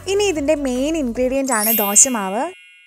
ഇനി ഇതിൻ്റെ main ingredient ആണ് ദോശമാവ്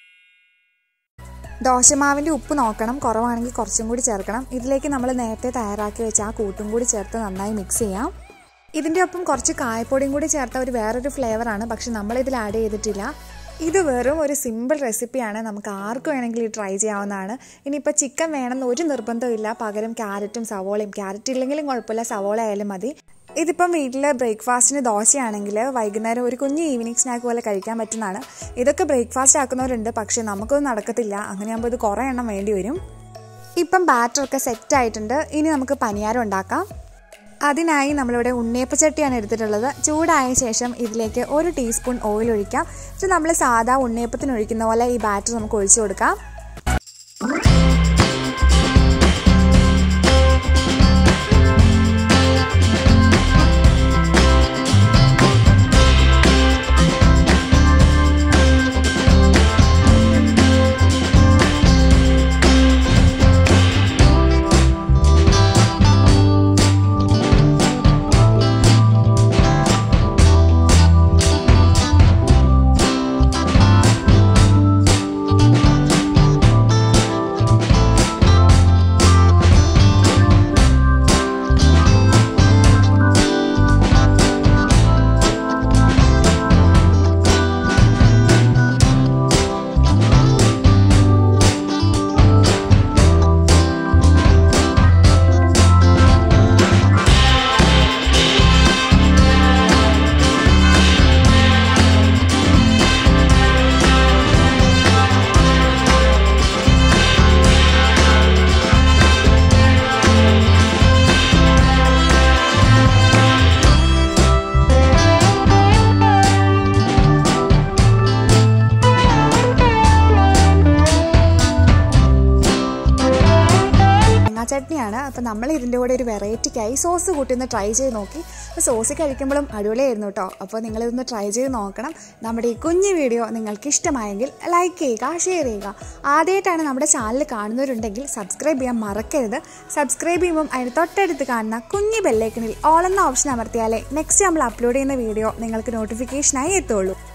ദോശമാവിൻ്റെ ഉപ്പ് നോക്കണം കുറവാണെങ്കിൽ കുറച്ചും കൂടി ചേർക്കണം ഇതിലേക്ക് നമ്മൾ നേരത്തെ തയ്യാറാക്കി വെച്ച ആ കൂട്ടും കൂടി ചേർത്ത് നന്നായി മിക്സ് ചെയ്യാം ഇതിൻ്റെ ഒപ്പം കുറച്ച് കായപ്പൊടിയും കൂടി ചേർത്ത ഒരു വേറൊരു ഫ്ലേവറാണ് പക്ഷെ നമ്മളിതിൽ ആഡ് ചെയ്തിട്ടില്ല ഇത് വെറും ഒരു സിമ്പിൾ റെസിപ്പിയാണ് നമുക്ക് ആർക്ക് വേണമെങ്കിലും ട്രൈ ചെയ്യാവുന്നതാണ് ഇനിയിപ്പോൾ ചിക്കൻ വേണമെന്ന് ഒരു നിർബന്ധമില്ല പകരം ക്യാരറ്റും സവോളയും ക്യാരറ്റ് ഇല്ലെങ്കിലും കുഴപ്പമില്ല സവോള ആയാലും മതി ഇതിപ്പം വീട്ടിൽ ബ്രേക്ക്ഫാസ്റ്റിന് ദോശയാണെങ്കിൽ വൈകുന്നേരം ഒരു കുഞ്ഞ് ഈവനിങ് സ്നാക്ക് പോലെ കഴിക്കാൻ പറ്റുന്നതാണ് ഇതൊക്കെ ബ്രേക്ക്ഫാസ്റ്റ് ആക്കുന്നവരുണ്ട് പക്ഷേ നമുക്കൊന്നും നടക്കത്തില്ല അങ്ങനെയാകുമ്പോൾ ഇത് കുറേ എണ്ണം വേണ്ടി വരും ഇപ്പം ബാറ്ററൊക്കെ സെറ്റ് ആയിട്ടുണ്ട് ഇനി നമുക്ക് പനിയാരം ഉണ്ടാക്കാം അതിനായി നമ്മളിവിടെ ഉണ്ണിയപ്പച്ചട്ടിയാണ് എടുത്തിട്ടുള്ളത് ചൂടായ ശേഷം ഇതിലേക്ക് ഒരു ടീസ്പൂൺ ഓയിൽ ഒഴിക്കാം ഇത് നമ്മൾ സാധാ ഉണ്ണിയപ്പത്തിന് ഒഴിക്കുന്ന പോലെ ഈ ബാറ്റർ നമുക്ക് ഒഴിച്ചു കൊടുക്കാം ചട്നിയാണ് അപ്പോൾ നമ്മൾ ഇതിൻ്റെ കൂടെ ഒരു വെറൈറ്റിക്കായി സോസ് കൂട്ടി ഒന്ന് ട്രൈ ചെയ്ത് നോക്കി അപ്പോൾ സോസ് കഴിക്കുമ്പോഴും അടിപൊളിയായിരുന്നു കേട്ടോ അപ്പോൾ നിങ്ങളിതൊന്ന് ട്രൈ ചെയ്ത് നോക്കണം നമ്മുടെ ഈ കുഞ്ഞു വീഡിയോ നിങ്ങൾക്ക് ഇഷ്ടമായെങ്കിൽ ലൈക്ക് ചെയ്യുക ഷെയർ ചെയ്യുക ആദ്യമായിട്ടാണ് നമ്മുടെ ചാനൽ കാണുന്നവരുണ്ടെങ്കിൽ സബ്സ്ക്രൈബ് ചെയ്യാൻ മറക്കരുത് സബ്സ്ക്രൈബ് ചെയ്യുമ്പം അതിന് തൊട്ടടുത്ത് കാണുന്ന കുഞ്ഞു ബെല്ലൈക്കണിൽ ഓൾ എന്ന ഓപ്ഷൻ അമർത്തിയാലേ നെക്സ്റ്റ് നമ്മൾ അപ്ലോഡ് ചെയ്യുന്ന വീഡിയോ നിങ്ങൾക്ക് നോട്ടിഫിക്കേഷനായി എത്തുള്ളൂ